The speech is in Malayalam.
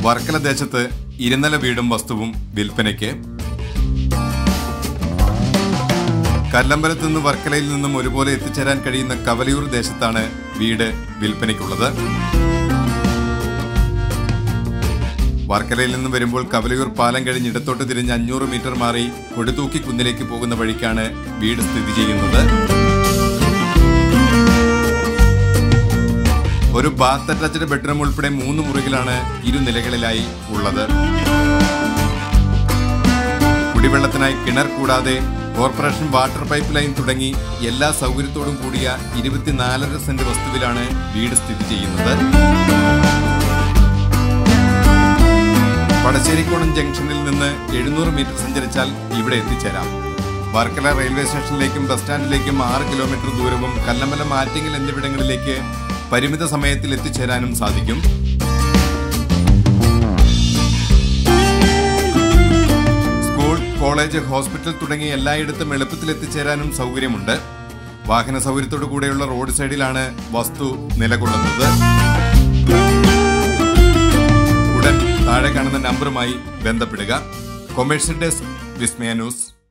വർക്കല ദേശത്ത് ഇരുനില വീടും വസ്തുവും വിൽപ്പനയ്ക്ക് കല്ലമ്പലത്ത് നിന്ന് വർക്കലയിൽ നിന്നും ഒരുപോലെ എത്തിച്ചേരാൻ കഴിയുന്ന കവലിയൂർ ദേശത്താണ് വീട് വിൽപ്പനയ്ക്കുള്ളത് വർക്കലയിൽ നിന്ന് വരുമ്പോൾ കവലയൂർ പാലം കഴിഞ്ഞ് ഇടത്തോട്ട് തിരിഞ്ഞ് അഞ്ഞൂറ് മീറ്റർ മാറി കൊടുത്തൂക്കി കുന്നിലേക്ക് പോകുന്ന വഴിക്കാണ് വീട് സ്ഥിതി ചെയ്യുന്നത് ഒരു ബാത്ത് അറ്റാച്ച്ഡ് ബെഡ്റൂം ഉൾപ്പെടെ മൂന്ന് മുറികളാണ് ഇരുനിലകളിലായി ഉള്ളത് കുടിവെള്ളത്തിനായി കിണർ കൂടാതെ കോർപ്പറേഷൻ വാട്ടർ പൈപ്പ് ലൈൻ തുടങ്ങി എല്ലാ സൗകര്യത്തോടും കൂടിയ ഇരുപത്തിനാലര സെന്റ് വസ്തുവിലാണ് വീട് സ്ഥിതി ചെയ്യുന്നത് വടശ്ശേരിക്കോണം ജംഗ്ഷനിൽ നിന്ന് എഴുന്നൂറ് മീറ്റർ സഞ്ചരിച്ചാൽ ഇവിടെ എത്തിച്ചേരാം വർക്കല റെയിൽവേ സ്റ്റേഷനിലേക്കും ബസ് സ്റ്റാൻഡിലേക്കും ആറ് കിലോമീറ്റർ ദൂരവും കല്ലമ്പലം ആറ്റിങ്ങൽ എന്നിവിടങ്ങളിലേക്ക് പരിമിത സമയത്തിൽ എത്തിച്ചേരാനും സാധിക്കും സ്കൂൾ കോളേജ് ഹോസ്പിറ്റൽ തുടങ്ങി എല്ലായിടത്തും എളുപ്പത്തിൽ എത്തിച്ചേരാനും സൗകര്യമുണ്ട് വാഹന സൗകര്യത്തോടു കൂടെയുള്ള റോഡ് സൈഡിലാണ് വസ്തു നിലകൊള്ളുന്നത് ഉടൻ താഴെ കാണുന്ന നമ്പറുമായി ബന്ധപ്പെടുക കൊമേഴ്ഷ്യൽ ഡെസ്ക് വിസ്മയ ന്യൂസ്